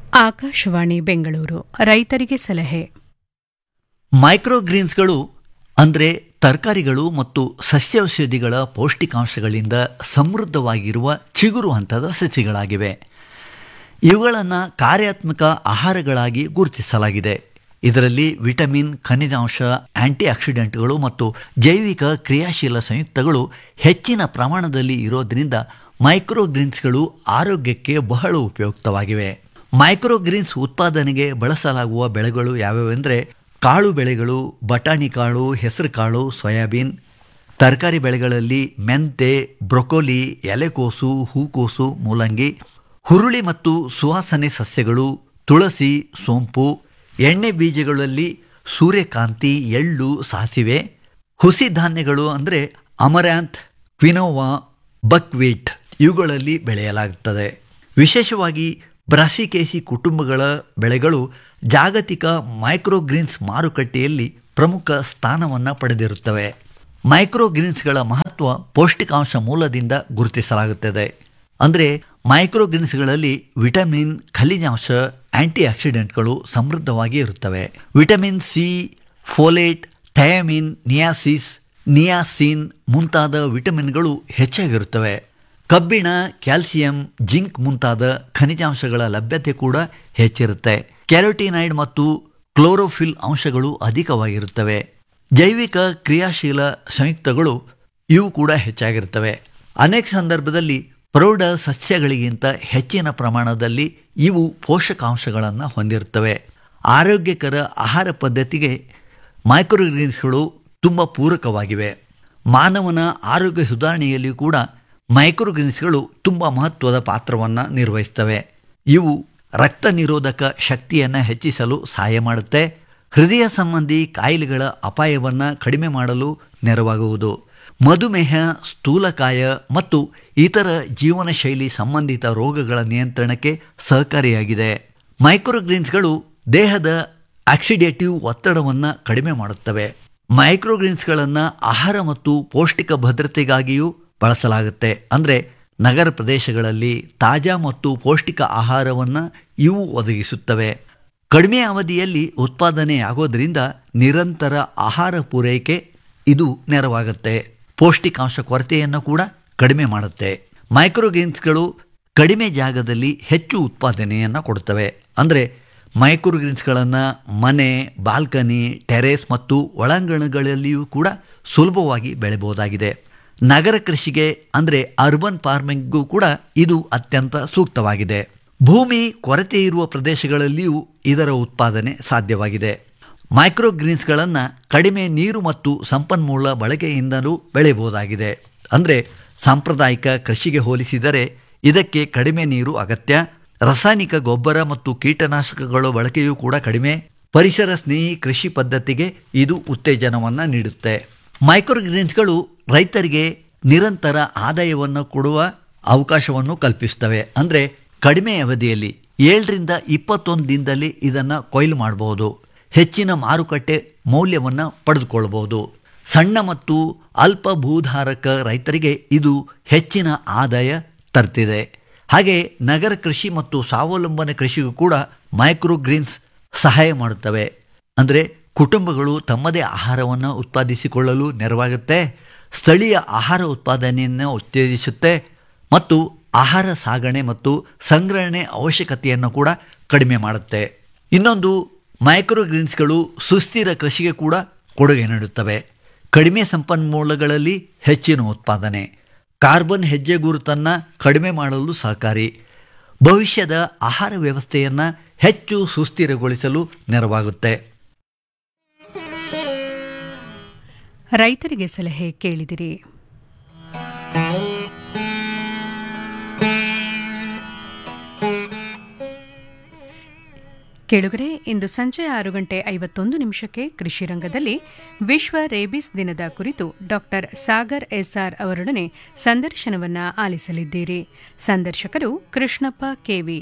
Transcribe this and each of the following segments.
ಆಕಾಶವಾಣಿ ಬೆಂಗಳೂರು ರೈತರಿಗೆ ಸಲಹೆ ಮೈಕ್ರೋಗ್ರೀನ್ಸ್ಗಳು ಅಂದರೆ ತರಕಾರಿಗಳು ಮತ್ತು ಸಸ್ಯೌಷಧಿಗಳ ಪೌಷ್ಟಿಕಾಂಶಗಳಿಂದ ಸಮೃದ್ಧವಾಗಿರುವ ಚಿಗುರು ಹಂತದ ಸಸಿಗಳಾಗಿವೆ ಇವುಗಳನ್ನು ಕಾರ್ಯಾತ್ಮಕ ಆಹಾರಗಳಾಗಿ ಗುರುತಿಸಲಾಗಿದೆ ಇದರಲ್ಲಿ ವಿಟಮಿನ್ ಖನಿಜಾಂಶ ಆಂಟಿ ಆಕ್ಸಿಡೆಂಟ್ಗಳು ಮತ್ತು ಜೈವಿಕ ಕ್ರಿಯಾಶೀಲ ಸಂಯುಕ್ತಗಳು ಹೆಚ್ಚಿನ ಪ್ರಮಾಣದಲ್ಲಿ ಇರೋದ್ರಿಂದ ಮೈಕ್ರೋಗ್ರೀನ್ಸ್ಗಳು ಆರೋಗ್ಯಕ್ಕೆ ಬಹಳ ಉಪಯುಕ್ತವಾಗಿವೆ ಮೈಕ್ರೋಗ್ರೀನ್ಸ್ ಉತ್ಪಾದನೆಗೆ ಬಳಸಲಾಗುವ ಬೆಳೆಗಳು ಯಾವ್ಯಾವೆಂದರೆ ಕಾಳು ಬೆಳೆಗಳು ಬಟಾಣಿ ಕಾಳು ಹೆಸರು ಕಾಳು ಸೋಯಾಬೀನ್ ತರಕಾರಿ ಬೆಳೆಗಳಲ್ಲಿ ಮೆಂತೆ ಬ್ರೊಕೊಲಿ ಎಲೆಕೋಸು ಹೂಕೋಸು ಮೂಲಂಗಿ ಹುರುಳಿ ಮತ್ತು ಸುವಾಸನೆ ಸಸ್ಯಗಳು ತುಳಸಿ ಸೋಂಪು ಎಣ್ಣೆ ಬೀಜಗಳಲ್ಲಿ ಸೂರ್ಯಕಾಂತಿ ಎಳ್ಳು ಸಾಸಿವೆ ಹುಸಿ ಧಾನ್ಯಗಳು ಅಂದರೆ ಅಮರ್ಯಾಂತ್ ಕ್ವಿನೋವಾ ಬಕ್ವೀಟ್ ಇವುಗಳಲ್ಲಿ ಬೆಳೆಯಲಾಗುತ್ತದೆ ವಿಶೇಷವಾಗಿ ಬ್ರಾಸಿಕೇಸಿ ಕುಟುಂಬಗಳ ಬೆಳೆಗಳು ಜಾಗತಿಕ ಮೈಕ್ರೋಗ್ರೀನ್ಸ್ ಮಾರುಕಟ್ಟೆಯಲ್ಲಿ ಪ್ರಮುಖ ಸ್ಥಾನವನ್ನು ಪಡೆದಿರುತ್ತವೆ ಮೈಕ್ರೋಗ್ರೀನ್ಸ್ಗಳ ಮಹತ್ವ ಪೌಷ್ಟಿಕಾಂಶ ಮೂಲದಿಂದ ಗುರುತಿಸಲಾಗುತ್ತದೆ ಅಂದರೆ ಮೈಕ್ರೋಗ್ರೀನ್ಸ್ಗಳಲ್ಲಿ ವಿಟಮಿನ್ ಖನಿಜಾಂಶ ಆಂಟಿ ಆಕ್ಸಿಡೆಂಟ್ಗಳು ಸಮೃದ್ಧವಾಗಿ ಇರುತ್ತವೆ vitamin C folate thiamine niacin niacin ಮುಂತಾದ ವಿಟಮಿನ್ಗಳು ಹೆಚ್ಚಾಗಿರುತ್ತವೆ ಕಬ್ಬಿಣ ಕ್ಯಾಲ್ಸಿಯಂ ಜಿಂಕ್ ಮುಂತಾದ ಖನಿಜಾಂಶಗಳ ಲಭ್ಯತೆ ಕೂಡ ಹೆಚ್ಚಿರುತ್ತೆ ಕ್ಯಾರೋಟಿನೈಡ್ ಮತ್ತು ಕ್ಲೋರೋಫಿಲ್ ಅಂಶಗಳು ಅಧಿಕವಾಗಿರುತ್ತವೆ ಜೈವಿಕ ಕ್ರಿಯಾಶೀಲ ಸಂಯುಕ್ತಗಳು ಇವು ಕೂಡ ಹೆಚ್ಚಾಗಿರುತ್ತವೆ ಅನೇಕ ಸಂದರ್ಭದಲ್ಲಿ ಪ್ರೌಢ ಸಸ್ಯಗಳಿಗಿಂತ ಹೆಚ್ಚಿನ ಪ್ರಮಾಣದಲ್ಲಿ ಇವು ಪೋಷಕಾಂಶಗಳನ್ನು ಹೊಂದಿರುತ್ತವೆ ಆರೋಗ್ಯಕರ ಆಹಾರ ಪದ್ಧತಿಗೆ ಮೈಕ್ರೋಗ್ರೀನ್ಸ್ಗಳು ತುಂಬ ಪೂರಕವಾಗಿವೆ ಮಾನವನ ಆರೋಗ್ಯ ಸುಧಾರಣೆಯಲ್ಲಿ ಕೂಡ ಮೈಕ್ರೋಗ್ರೀನ್ಸ್ಗಳು ತುಂಬ ಮಹತ್ವದ ಪಾತ್ರವನ್ನು ನಿರ್ವಹಿಸ್ತವೆ ಇವು ರಕ್ತ ನಿರೋಧಕ ಶಕ್ತಿಯನ್ನು ಹೆಚ್ಚಿಸಲು ಸಹಾಯ ಮಾಡುತ್ತೆ ಹೃದಯ ಸಂಬಂಧಿ ಕಾಯಿಲೆಗಳ ಅಪಾಯವನ್ನು ಕಡಿಮೆ ಮಾಡಲು ನೆರವಾಗುವುದು ಮಧುಮೇಹ ಸ್ಥೂಲಕಾಯ ಮತ್ತು ಇತರ ಜೀವನ ಶೈಲಿ ಸಂಬಂಧಿತ ರೋಗಗಳ ನಿಯಂತ್ರಣಕ್ಕೆ ಸಹಕಾರಿಯಾಗಿದೆ ಮೈಕ್ರೋಗ್ರೀನ್ಸ್ಗಳು ದೇಹದ ಆಕ್ಸಿಡೇಟಿವ್ ಒತ್ತಡವನ್ನು ಕಡಿಮೆ ಮಾಡುತ್ತವೆ ಮೈಕ್ರೋಗ್ರೀನ್ಸ್ಗಳನ್ನು ಆಹಾರ ಮತ್ತು ಪೌಷ್ಟಿಕ ಭದ್ರತೆಗಾಗಿಯೂ ಬಳಸಲಾಗುತ್ತೆ ಅಂದರೆ ನಗರ ಪ್ರದೇಶಗಳಲ್ಲಿ ತಾಜಾ ಮತ್ತು ಪೌಷ್ಟಿಕ ಆಹಾರವನ್ನು ಇವು ಒದಗಿಸುತ್ತವೆ ಕಡಿಮೆ ಅವಧಿಯಲ್ಲಿ ಉತ್ಪಾದನೆಯಾಗೋದ್ರಿಂದ ನಿರಂತರ ಆಹಾರ ಪೂರೈಕೆ ಇದು ನೆರವಾಗುತ್ತೆ ಪೌಷ್ಟಿಕಾಂಶ ಕೊರತೆಯನ್ನು ಕೂಡ ಕಡಿಮೆ ಮಾಡುತ್ತೆ ಮೈಕ್ರೋಗ್ರೀನ್ಸ್ಗಳು ಕಡಿಮೆ ಜಾಗದಲ್ಲಿ ಹೆಚ್ಚು ಉತ್ಪಾದನೆಯನ್ನು ಕೊಡುತ್ತವೆ ಅಂದರೆ ಮೈಕ್ರೋಗ್ರೀನ್ಸ್ಗಳನ್ನು ಮನೆ ಬಾಲ್ಕನಿ ಟೆರೇಸ್ ಮತ್ತು ಒಳಾಂಗಣಗಳಲ್ಲಿಯೂ ಕೂಡ ಸುಲಭವಾಗಿ ಬೆಳೆಯಬಹುದಾಗಿದೆ ನಗರ ಕೃಷಿಗೆ ಅಂದರೆ ಅರ್ಬನ್ ಫಾರ್ಮಿಂಗ್ಗೂ ಕೂಡ ಇದು ಅತ್ಯಂತ ಸೂಕ್ತವಾಗಿದೆ ಭೂಮಿ ಕೊರತೆ ಇರುವ ಪ್ರದೇಶಗಳಲ್ಲಿಯೂ ಇದರ ಉತ್ಪಾದನೆ ಸಾಧ್ಯವಾಗಿದೆ ಮೈಕ್ರೋಗ್ರೀನ್ಸ್ಗಳನ್ನು ಕಡಿಮೆ ನೀರು ಮತ್ತು ಸಂಪನ್ಮೂಲ ಬಳಕೆಯಿಂದಲೂ ಬೆಳೆಯಬಹುದಾಗಿದೆ ಅಂದರೆ ಸಾಂಪ್ರದಾಯಿಕ ಕೃಷಿಗೆ ಹೋಲಿಸಿದರೆ ಇದಕ್ಕೆ ಕಡಿಮೆ ನೀರು ಅಗತ್ಯ ರಾಸಾಯನಿಕ ಗೊಬ್ಬರ ಮತ್ತು ಕೀಟನಾಶಕಗಳ ಬಳಕೆಯೂ ಕೂಡ ಕಡಿಮೆ ಪರಿಸರ ಸ್ನೇಹಿ ಕೃಷಿ ಪದ್ಧತಿಗೆ ಇದು ಉತ್ತೇಜನವನ್ನು ನೀಡುತ್ತೆ ಮೈಕ್ರೋಗ್ರೀನ್ಸ್ಗಳು ರೈತರಿಗೆ ನಿರಂತರ ಆದಾಯವನ್ನು ಕೊಡುವ ಅವಕಾಶವನ್ನು ಕಲ್ಪಿಸ್ತವೆ ಅಂದರೆ ಕಡಿಮೆ ಅವಧಿಯಲ್ಲಿ ಏಳರಿಂದ ಇಪ್ಪತ್ತೊಂದು ದಿನದಲ್ಲಿ ಇದನ್ನು ಕೊಯ್ಲು ಮಾಡಬಹುದು ಹೆಚ್ಚಿನ ಮಾರುಕಟ್ಟೆ ಮೌಲ್ಯವನ್ನು ಪಡೆದುಕೊಳ್ಳಬಹುದು ಸಣ್ಣ ಮತ್ತು ಅಲ್ಪ ಭೂಧಾರಕ ರೈತರಿಗೆ ಇದು ಹೆಚ್ಚಿನ ಆದಾಯ ತರ್ತಿದೆ ಹಾಗೆ ನಗರ ಕೃಷಿ ಮತ್ತು ಸ್ವಾವಲಂಬನೆ ಕೃಷಿಗೂ ಕೂಡ ಮೈಕ್ರೋಗ್ರೀನ್ಸ್ ಸಹಾಯ ಮಾಡುತ್ತವೆ ಅಂದರೆ ಕುಟುಂಬಗಳು ತಮ್ಮದೇ ಆಹಾರವನ್ನು ಉತ್ಪಾದಿಸಿಕೊಳ್ಳಲು ನೆರವಾಗುತ್ತೆ ಸ್ಥಳೀಯ ಆಹಾರ ಉತ್ಪಾದನೆಯನ್ನು ಉತ್ತೇಜಿಸುತ್ತೆ ಮತ್ತು ಆಹಾರ ಸಾಗಣೆ ಮತ್ತು ಸಂಗ್ರಹಣೆ ಅವಶ್ಯಕತೆಯನ್ನು ಕೂಡ ಕಡಿಮೆ ಮಾಡುತ್ತೆ ಇನ್ನೊಂದು ಮೈಕ್ರೋಗ್ರೀನ್ಸ್ಗಳು ಸುಸ್ಥಿರ ಕೃಷಿಗೆ ಕೂಡ ಕೊಡುಗೆ ನೀಡುತ್ತವೆ ಕಡಿಮೆ ಸಂಪನ್ಮೂಲಗಳಲ್ಲಿ ಹೆಚ್ಚಿನ ಉತ್ಪಾದನೆ ಕಾರ್ಬನ್ ಹೆಜ್ಜೆ ಗುರುತನ್ನು ಕಡಿಮೆ ಮಾಡಲು ಸಹಕಾರಿ ಭವಿಷ್ಯದ ಆಹಾರ ವ್ಯವಸ್ಥೆಯನ್ನು ಹೆಚ್ಚು ಸುಸ್ಥಿರಗೊಳಿಸಲು ನೆರವಾಗುತ್ತೆ ರೈತರಿಗೆ ಸಲಹೆ ಕೇಳಿದಿರಿ ಕೇಳುಗರೆ ಇಂದು ಸಂಜೆ ಆರು ಗಂಟೆ ಐವತ್ತೊಂದು ನಿಮಿಷಕ್ಕೆ ಕೃಷಿ ರಂಗದಲ್ಲಿ ವಿಶ್ವ ರೇಬಿಸ್ ದಿನದ ಕುರಿತು ಡಾಕ್ಟರ್ ಸಾಗರ್ ಎಸ್ಆರ್ ಅವರೊಡನೆ ಸಂದರ್ಶನವನ್ನ ಆಲಿಸಲಿದ್ದೀರಿ ಸಂದರ್ಶಕರು ಕೃಷ್ಣಪ್ಪ ಕೆವಿ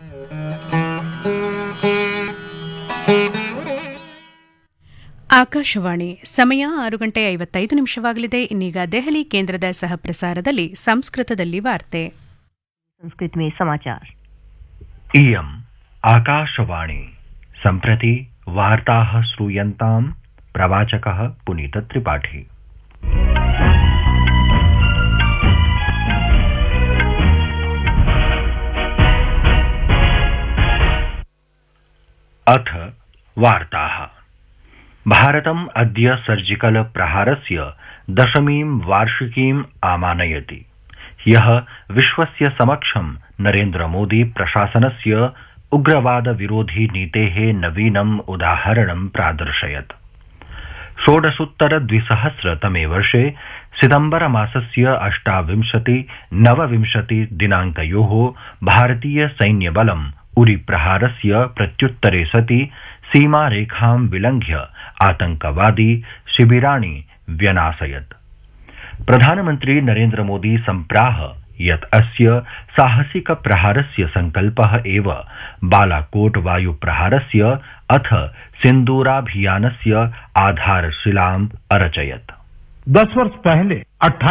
ಆಕಾಶವಾಣಿ ಸಮಯ ಆರು ಗಂಟೆ ಐವತ್ತೈದು ನಿಮಿಷವಾಗಲಿದೆ ಇನ್ನೀಗ ದೆಹಲಿ ಕೇಂದ್ರದ ಸಹಪ್ರಸಾರದಲ್ಲಿ ಸಂಸ್ಕೃತದಲ್ಲಿ ವಾರ್ತೆ संस्कृत में समाचार इयम् आकाशवाणी सम्प्रति वार्ताः श्रूयन्ताम् प्रवाचकः पुनीतत्रिपाठी अथ वार्ताः भारतम् अद्य सर्जिकल प्रहारस्य दशमीं वार्षिकीम् आमानयति ह्यः विश्वस्य समक्षं नरेन्द्रमोदी प्रशासनस्य उग्रवाद विरोधी नीतेः नवीनम् उदाहरणं प्रादर्शयत् षोडशोत्तर द्विसहस्र तमे वर्षे सितम्बर मासस्य अष्टाविंशति नवविंशति दिनांकयोः भारतीय सैन्यबलम् उरी प्रहारस्य प्रत्युत्तरे सति सीमारेखां विलंघ्य आतंकवादी शिबिराणि व्यनाशयत् प्रधानमन्त्री नरेन्द्रमोदी सम्प्राह यत् अस्य साहसिक प्रहारस्य संकल्पः एव बालाकोट वायु प्रहारस्य अथ सिन्दूराभियानस्य आधारशिलाम् अरचयत् दस वर्ष पहले 28